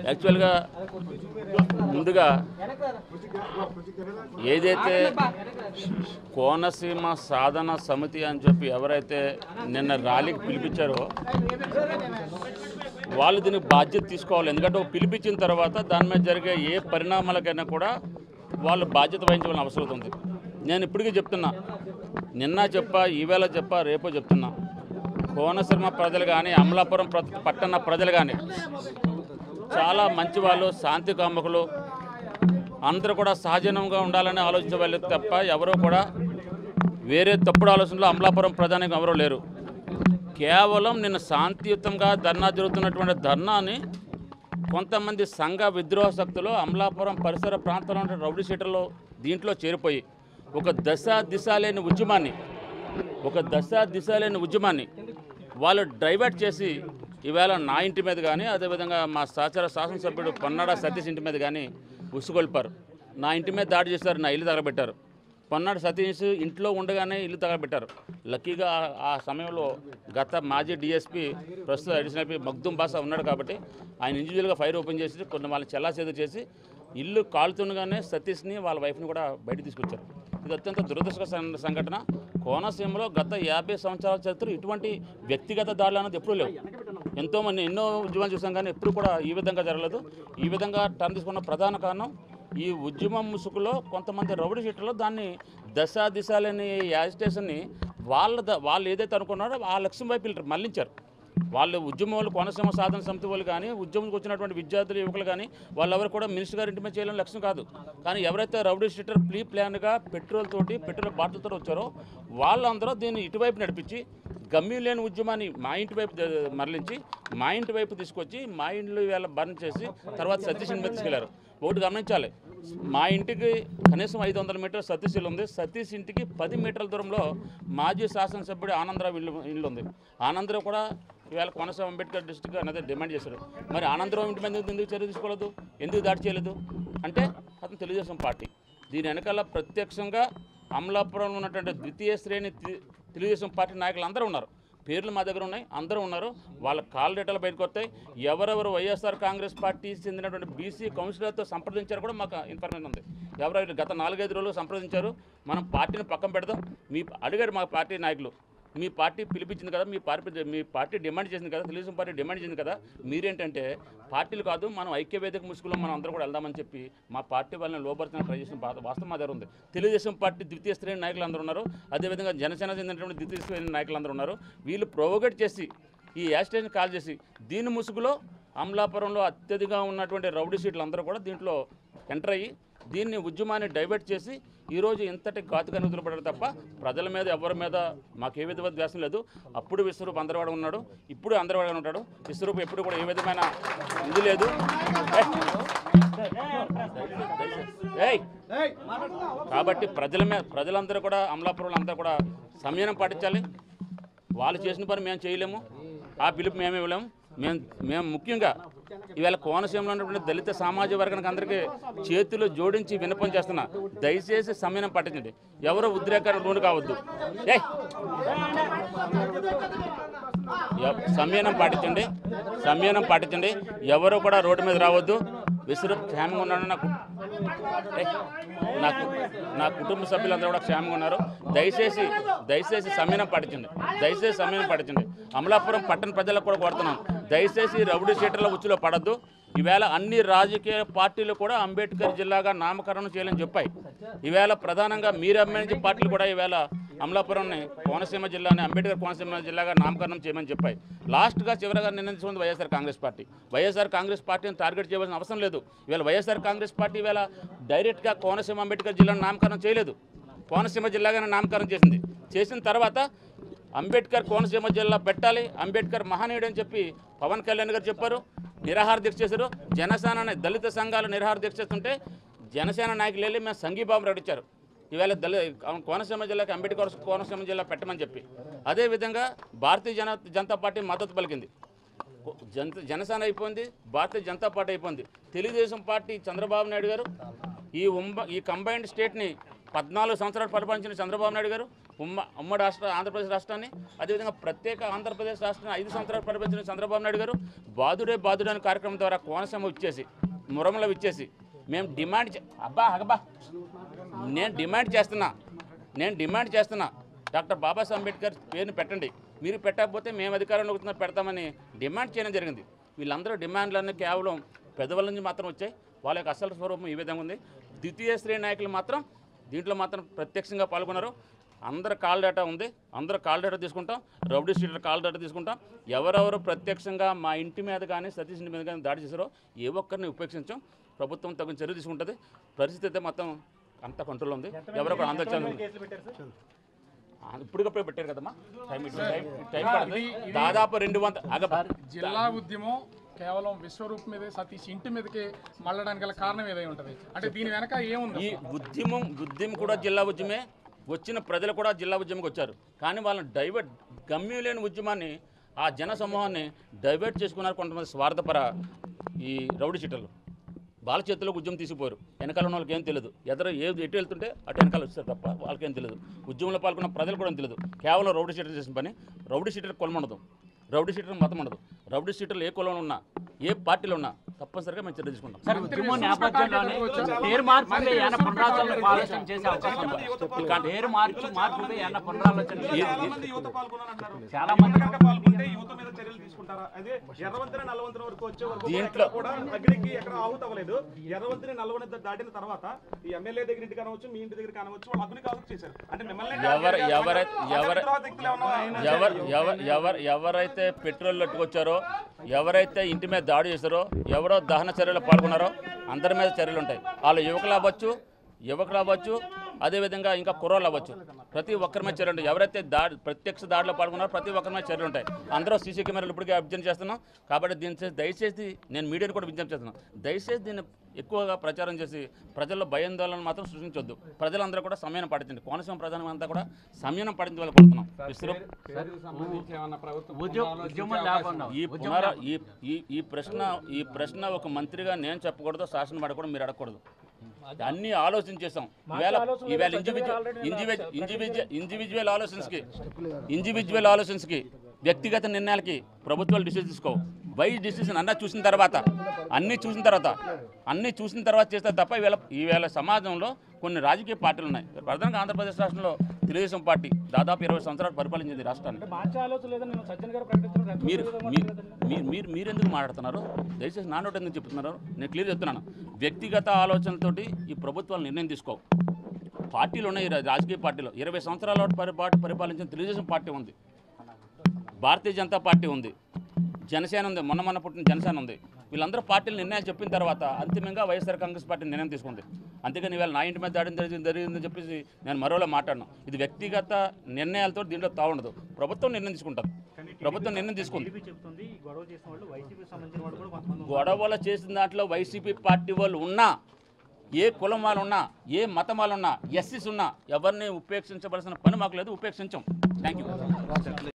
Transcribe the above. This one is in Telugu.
యాక్చువల్గా ముందుగా ఏదైతే కోనసీమ సాధన సమితి అని చెప్పి ఎవరైతే నిన్న ర్యాలీకి పిలిపించారో వాళ్ళు దీనికి బాధ్యత తీసుకోవాలి ఎందుకంటే ఒక పిలిపించిన తర్వాత దాని మీద జరిగే ఏ పరిణామాలకైనా కూడా వాళ్ళు బాధ్యత వహించవలసిన అవసరం ఉంది నేను ఇప్పటికీ చెప్తున్నా నిన్న చెప్పా ఈవేళ చెప్పా రేపో చెప్తున్నా కోనసీమ ప్రజలు కానీ అమలాపురం ప్ర- పట్టణ ప్రజలు కానీ చాలా మంచి వాళ్ళు శాంతి కామకులు అందరూ కూడా సహజనంగా ఉండాలని ఆలోచించే వాళ్ళు తప్ప ఎవరూ కూడా వేరే తప్పుడు ఆలోచనలో అమలాపురం ప్రధానికి ఎవరూ లేరు కేవలం నిన్న శాంతియుతంగా ధర్నా జరుగుతున్నటువంటి ధర్నాని కొంతమంది సంఘ విద్రోహ శక్తులు అమలాపురం పరిసర ప్రాంతంలో ఉన్న రౌడీ షీటర్లో దీంట్లో చేరిపోయి ఒక దశ దిశ లేని ఉద్యమాన్ని ఒక దశ దిశ లేని ఉద్యమాన్ని వాళ్ళు డైవర్ట్ చేసి ఈవేళ నా ఇంటి మీద కానీ అదేవిధంగా మా సహచర శాసనసభ్యుడు పొన్నాడ సతీష్ ఇంటి మీద కానీ ఉసుగొల్పారు నా ఇంటి మీద దాడి చేశారు నా ఇల్లు తగలబెట్టారు పొన్నాడు సతీష్ ఇంట్లో ఉండగానే ఇల్లు తగలబెట్టారు లక్కీగా ఆ- ఆ సమయంలో గత మాజీ డిఎస్పీ ప్రస్తుత అడిషనల్ పి మగ్దుం బాసా ఉన్నాడు కాబట్టి ఆయన ఇండివిజువల్గా ఫైర్ ఓపెన్ చేసి కొన్ని వాళ్ళని చెల్లాసేదు చేసి ఇల్లు కాలుతుండగానే సతీష్ని వాళ్ళ వైఫ్ని కూడా బయటకు తీసుకొచ్చారు ఇది అత్యంత దురదృష్టకర సం- సంఘటన కోనసీమలో గత యాభై సంవత్సరాల చరిత్ర ఇటువంటి వ్యక్తిగత దాడులు అన్నది ఎప్పుడూ లేవు ఎంతోమంది ఎన్నో ఉద్యమాలు చూసాం కానీ ఎప్పుడు కూడా ఈ విధంగా జరగలేదు ఈ విధంగా టర్న్ తీసుకున్న ప్రధాన కారణం ఈ ఉద్యమం ముసుగులో కొంతమంది రౌడీ షీటర్లు దాన్ని దశ దిశ లేని యాజిటేషన్ని వాళ్ళ ద- వాళ్ళు ఏదైతే అనుకున్నారో ఆ లక్ష్యం వైపు వీళ్ళు మళ్లించారు వాళ్ళు ఉద్యమం వాళ్ళు కోనసీమ సాధన సమితి వాళ్ళు కానీ ఉద్యమంకి వచ్చినటువంటి విద్యార్థులు యువకులు కానీ వాళ్ళెవరు కూడా మినిస్టర్ గారి ఇంటి మీద చేయాలని లక్ష్యం కాదు కానీ ఎవరైతే రౌడీ షీటర్ ప్రీ ప్లాన్గా పెట్రోల్ తోటి పెట్రోల్ బాటిల్తో వచ్చారో వాళ్ళందరూ దీన్ని ఇటువైపు నడిపించి గమ్యం లేని ఉద్యమాన్ని మా ఇంటి వైపు ద- మరలించి మా ఇంటి వైపు తీసుకొచ్చి మా ఇంట్లో వీళ్ళ బర్న్ చేసి తర్వాత సతీష్ ఇంటి మీద తీసుకెళ్లారు ఒకటి గమనించాలి మా ఇంటికి కనీసం ఐదు వందల మీటర్ సతీష్ ఇల్లు ఉంది సతీష్ ఇంటికి పది మీటర్ల దూరంలో మాజీ శాసనసభ్యుడు ఆనందరావు ఇల్లు ఇల్లు ఉంది ఆనందరావు కూడా ఇవాళ కోనసీమ అంబేద్కర్ డిస్టిక్ అనేది డిమాండ్ చేశారు మరి ఆనందరావు ఇంటి మీద ఎందుకు చర్య తీసుకోలేదు ఎందుకు దాడి చేయలేదు అంటే అతను తెలుగుదేశం పార్టీ దీని వెనకాల ప్రత్యక్షంగా అమలాపురంలో ఉన్నటువంటి ద్వితీయ శ్రేణి తి- తెలుగుదేశం పార్టీ నాయకులు అందరూ ఉన్నారు పేర్లు మా దగ్గర ఉన్నాయి అందరూ ఉన్నారు వాళ్ళ కాల్ డేటాలు బయటకు వస్తాయి ఎవరెవరు వైఎస్ఆర్ కాంగ్రెస్ పార్టీ చెందినటువంటి బీసీ కౌన్సిలర్తో సంప్రదించారు కూడా మాకు ఇన్ఫర్మేషన్ ఉంది ఎవరెవరు గత నాలుగైదు రోజులు సంప్రదించారు మనం పార్టీని పక్కన పెడదాం మీ అడిగారు మా పార్టీ నాయకులు మీ పార్టీ పిలిపించింది కదా మీ పార్టీ మీ పార్టీ డిమాండ్ చేసింది కదా తెలుగుదేశం పార్టీ డిమాండ్ చేసింది కదా మీరేంటంటే పార్టీలు కాదు మనం ఐక్యవేదిక ముసుగులో మనం అందరూ కూడా వెళ్దామని చెప్పి మా పార్టీ వాళ్ళని లోపరుతున్న ట్రై చేసిన బాధ వాస్తవం మా దగ్గర ఉంది తెలుగుదేశం పార్టీ ద్వితీయ శ్రేణి నాయకులు అందరూ ఉన్నారు అదేవిధంగా జనసేన చెందినటువంటి ద్వితీయ శ్రేణి నాయకులు అందరూ ఉన్నారు వీళ్ళు ప్రొవోగేట్ చేసి ఈ యాస్టేషన్ కాల్ చేసి దీని ముసుగులో అమలాపురంలో అత్యధికంగా ఉన్నటువంటి రౌడీ సీట్లు అందరూ కూడా దీంట్లో ఎంటర్ అయ్యి దీన్ని ఉద్యమాన్ని డైవర్ట్ చేసి ఈరోజు ఇంతటి ఘాతుగా పడరు తప్ప ప్రజల మీద ఎవరి మీద మాకు ఏ విధమైన ద్వేషం లేదు అప్పుడు విశ్వరూప్ అందరవాడ ఉన్నాడు ఇప్పుడు అందరవాడ ఉంటాడు విశ్వరూప్ ఎప్పుడు కూడా ఏ విధమైన ఇది లేదు ఏయ్! ఏయ్! కాబట్టి ప్రజల మీద ప్రజలందరూ కూడా అమలాపురంలో అంతా కూడా సంయమనం పాటించాలి వాళ్ళు చేసిన పని మేము చేయలేము ఆ పిలుపు మేము ఇవ్వలేము మేము మేము ముఖ్యంగా ఇవాళ కోనసీమలో ఉన్నటువంటి దళిత సామాజిక వర్గానికి అందరికీ చేతులు జోడించి విన్నపం చేస్తున్నా దయచేసి సమయం పాటించండి ఎవరో ఉద్రేకానికి లోను కావద్దు ఏ సంయమనం పాటించండి సంయమనం పాటించండి ఎవరు కూడా రోడ్డు మీద రావద్దు విసురు క్షేమంగా ఉన్నాడు నాకు ఏయ్, నాకు నా కుటుంబ సభ్యులందరూ కూడా క్షేమంగా ఉన్నారు దయచేసి దయచేసి సమయం పాటించండి దయచేసి సమయం పాటించండి అమలాపురం పట్టణ ప్రజలకు కూడా కోరుతున్నాం దయచేసి రౌడీ షీటర్ల ఉచ్చులో పడద్దు ఈవేళ అన్ని రాజకీయ పార్టీలు కూడా అంబేద్కర్ జిల్లాగా నామకరణం చేయాలని చెప్పాయి ఈవేళ ప్రధానంగా మీరు అమ్మించే పార్టీలు కూడా ఈవేళ అమలాపురంని కోనసీమ జిల్లాని అంబేద్కర్ కోనసీమ జిల్లాగా నామకరణం చేయమని చెప్పాయి లాస్ట్గా చివరిగా నిర్ణయించుకుంది వైఎస్ఆర్ కాంగ్రెస్ పార్టీ వైఎస్ఆర్ కాంగ్రెస్ పార్టీని టార్గెట్ చేయవలసిన అవసరం లేదు ఇవాళ వైఎస్ఆర్ కాంగ్రెస్ పార్టీ ఇవాళ డైరెక్ట్గా కోనసీమ అంబేద్కర్ జిల్లాను నామకరణం చేయలేదు కోనసీమ జిల్లాగానే నామకరణం చేసింది చేసిన తర్వాత అంబేద్కర్ కోనసీమ జిల్లా పెట్టాలి అంబేద్కర్ మహనీయుడు అని చెప్పి పవన్ కళ్యాణ్ గారు చెప్పారు నిరాహార దీక్ష చేశారు జనసేన అనే దళిత సంఘాలు నిరాహార దీక్ష చేస్తుంటే జనసేన నాయకులు వెళ్ళి మేము సంఘీభావం ప్రకటించారు ఈవేళ దళి కోనసీమ జిల్లాకి అంబేద్కర్ కోనసీమ జిల్లా పెట్టమని చెప్పి అదేవిధంగా భారతీయ జన జనతా పార్టీ మద్దతు పలికింది జన జనసేన అయిపోయింది భారతీయ జనతా పార్టీ అయిపోయింది తెలుగుదేశం పార్టీ చంద్రబాబు నాయుడు గారు ఈ ఉంబ ఈ కంబైన్డ్ స్టేట్ని పద్నాలుగు సంవత్సరాలు పరిపాలించిన చంద్రబాబు నాయుడు గారు ఉమ్మ ఉమ్మడి రాష్ట్ర ఆంధ్రప్రదేశ్ రాష్ట్రాన్ని అదేవిధంగా ప్రత్యేక ఆంధ్రప్రదేశ్ రాష్ట్రాన్ని ఐదు సంవత్సరాలు పరిపాలించిన చంద్రబాబు నాయుడు గారు బాదుడే బాదుడే అనే కార్యక్రమం ద్వారా కోనసీమ ఇచ్చేసి మురమల ఇచ్చేసి మేము డిమాండ్ చే- అబ్బా అబ్బా నేను డిమాండ్ చేస్తున్నా నేను డిమాండ్ చేస్తున్నా డాక్టర్ బాబాసాహెబ్ అంబేద్కర్ పేరుని పెట్టండి మీరు పెట్టకపోతే మేము అధికారంలో కూర్చున్న పెడతామని డిమాండ్ చేయడం జరిగింది వీళ్ళందరూ డిమాండ్లన్నీ కేవలం పెద్దవాళ్ళ నుంచి మాత్రం వచ్చాయి వాళ్ళ యొక్క అసలు స్వరూపం ఈ విధంగా ఉంది ద్వితీయ శ్రేణి నాయకులు మాత్రం దీంట్లో మాత్రం ప్రత్యక్షంగా పాల్గొన్నారు అందరు కాల్ డేటా ఉంది అందరూ కాల్ డేటా తీసుకుంటాం రౌడీ స్ట్రీటర్ కాల్ డేటా తీసుకుంటాం ఎవరెవరు ప్రత్యక్షంగా మా ఇంటి మీద కానీ సతీష్ ఇంటి మీద కానీ దాడి చేశారో ఏ ఒక్కరిని ఉపేక్షించాం ప్రభుత్వం తగిన చర్య తీసుకుంటుంది పరిస్థితి అయితే మొత్తం అంత కంట్రోల్ ఉంది ఎవరో ఒకరు ఆందోళన ఇప్పటికప్పుడే పెట్టారు కదమ్మా టైం ఇటు టైం టైం పడుతుంది దాదాపు రెండు వంద అగ జిల్లా ఉద్యమం కేవలం విశ్వరూప్ మీదే సతీష్ ఇంటి మీదకి మళ్ళడానికి గల కారణం ఏదై ఉంటది అంటే దీని వెనక ఏముంది ఈ ఉద్యమం ఉద్యమం కూడా జిల్లా ఉద్యమే వచ్చిన ప్రజలు కూడా జిల్లా ఉద్యమంకి వచ్చారు కానీ వాళ్ళని డైవర్ట్ గమ్యం లేని ఉద్యమాన్ని ఆ జన సమూహాన్ని డైవర్ట్ చేసుకున్నారు కొంతమంది స్వార్థపర ఈ రౌడీ చీటలు వాళ్ళ చేతిలో ఉద్యమం తీసిపోయారు వెనకాల ఉన్న వాళ్ళకి ఏం తెలియదు ఎదర ఏది ఎటు వెళ్తుంటే అటు వెనకాల వచ్చారు తప్ప వాళ్ళకేం తెలియదు ఉద్యమంలో పాల్గొన్న ప్రజలు కూడా ఏం తెలియదు కేవలం రౌడీ షీటర్ చేసిన పని రౌడీ షీటర్ కులం ఉండదు రౌడీ షీటర్ మతం ఉండదు రౌడీ షీటర్లు ఏ కులంలో ఉన్నా ఏ పార్టీలో ఉన్నా తప్పనిసరిగా మేము చర్య తీసుకుంటాం సార్ ఉద్యమం నేపథ్యంలోనే పేరు మార్పుపై ఏమైనా పునరాలోచన ఆలోచన చేసే అవకాశం ఉందా? పేరు మార్చి మార్పుపై ఏమైనా పునరాలోచన చేసే చాలా మంది యువత పాల్గొన్నారంటారు చాలా మంది కనుక పాల్గొంటే యువత మీద చర్యలు తీసుకుంటారా అదే ఎర్రవంతిని నల్లవంతిని వరకు వచ్చే వరకు కూడా దీంట్లో- ఎక్కడ కూడా అగ్నికి ఎక్కడ ఆహుతి అవ్వలేదు ఎర్రవంతిని నల్లవని దాటిన తర్వాత ఈ ఎమ్మెల్యే దగ్గర ఇంటి కానవచ్చు మీ ఇంటి దగ్గర కానవచ్చు వాళ్ళు అగ్నికి ఆహుతి చేశారు అంటే మిమ్మల్ని ఎవరు ఎవరైతే ఎవరు తర్వాత వ్యక్తులు ఏమన్నా ఎవరు ఎవరు ఎవరు ఎవరైతే పెట్రోల్ పట్టుకొచ్చారో ఎవరైతే ఇంటి మీద దాడి చేశారో ఎవరో దహన చర్యలో పాల్గొన్నారో అందరి మీద చర్యలు ఉంటాయి వాళ్ళు యువకులు అవ్వచ్చు యువకులు అవ్వచ్చు అదేవిధంగా ఇంకా కుర్రోళ్ళు అవ్వచ్చు ప్రతి ఒక్కరి మీద చర్యలు ఉంటాయి ఎవరైతే దాడి ప్రత్యక్ష దాడిలో పాల్గొన్నారో ప్రతి ఒక్కరి మీద చర్యలు ఉంటాయి అందరూ సీసీ కెమెరాలు ఇప్పటికే అభ్యర్థన చేస్తున్నాం కాబట్టి దీని చేసి దయచేసి నేను మీడియాని కూడా విజ్ఞప్తి చేస్తున్నాను దయచేసి దీన్ని ఎక్కువగా ప్రచారం చేసి ప్రజల్లో భయాందోళన మాత్రం సృష్టించొద్దు ప్రజలందరూ కూడా సమయం పాటించండి కోనసీమ ప్రధానం అంతా కూడా సమయం పాటించాలని కోరుతున్నాం విశ్వ ఉద్యమం ఉద్యమం లేకుండా ఈ పునర ఈ ఈ ఈ ప్రశ్న ఈ ప్రశ్న ఒక మంత్రిగా నేను చెప్పకూడదు శాసనం పడకూడదు మీరు అడగకూడదు అన్ని ఆలోచన చేసాం ఈవేళ ఈవేళ ఇండివిజువల్ ఇండివిజువల్ ఇండివిజువల్ ఇండివిజువల్ ఆలోచన్స్కి ఇండివిజువల్ ఆలోచన్స్కి వ్యక్తిగత నిర్ణయాలకి ప్రభుత్వాలు డిసిషన్ తీసుకోవు వై డిసిషన్ అన్న చూసిన తర్వాత అన్నీ చూసిన తర్వాత అన్నీ చూసిన తర్వాత చేస్తే తప్ప ఈవేళ ఈవేళ సమాజంలో కొన్ని రాజకీయ పార్టీలు ఉన్నాయి ప్రధానంగా ఆంధ్రప్రదేశ్ రాష్ట్రంలో తెలుగుదేశం పార్టీ దాదాపు ఇరవై సంవత్సరాలు పరిపాలించింది రాష్ట్రాన్ని మార్చే ఆలోచన లేదా నేను సజ్జన్ గారు ప్రకటించిన మీరు మీ- మీరు మీరు మీరు ఎందుకు మాట్లాడుతున్నారు దయచేసి నా నోటి ఎందుకు చెప్తున్నారు నేను క్లియర్ చెప్తున్నాను వ్యక్తిగత ఆలోచనతోటి ఈ ప్రభుత్వాలు నిర్ణయం తీసుకో పార్టీలు ఉన్నాయి ఈ రా- రాజకీయ పార్టీలో ఇరవై సంవత్సరాల పరి పాటు పరిపాలించిన తెలుగుదేశం పార్టీ ఉంది భారతీయ జనతా పార్టీ ఉంది జనసేన ఉంది మొన్న మొన్న పుట్టిన జనసేన ఉంది వీళ్ళందరూ పార్టీలు నిర్ణయాలు చెప్పిన తర్వాత అంతిమంగా వైఎస్ఆర్ కాంగ్రెస్ పార్టీ నిర్ణయం తీసుకుంది అంతేగాని ఇవాళ నా ఇంటి మీద దాడి జరిగింది జరిగిందని చెప్పేసి నేను మరోలా మాట్లాడను ఇది వ్యక్తిగత నిర్ణయాలతో దీంట్లో తావుండదు ప్రభుత్వం నిర్ణయం తీసుకుంటుంది ప్రభుత్వం నిర్ణయం తీసుకుంది టీడీపీ చెప్తుంది ఈ గొడవ చేసిన వాళ్ళు వైసీపీ సంబంధించిన వాళ్ళు కూడా కొంతమంది గొడవలు చేసిన దాంట్లో వైసీపీ పార్టీ వాళ్ళు ఉన్నా ఏ కులం వాళ్ళు ఉన్నా ఏ మతం వాళ్ళు ఉన్నా ఎస్సీస్ ఉన్నా ఎవరిని ఉపేక్షించవలసిన పని మాకు లేదు ఉపేక్షించాం థ్యాంక్ యూ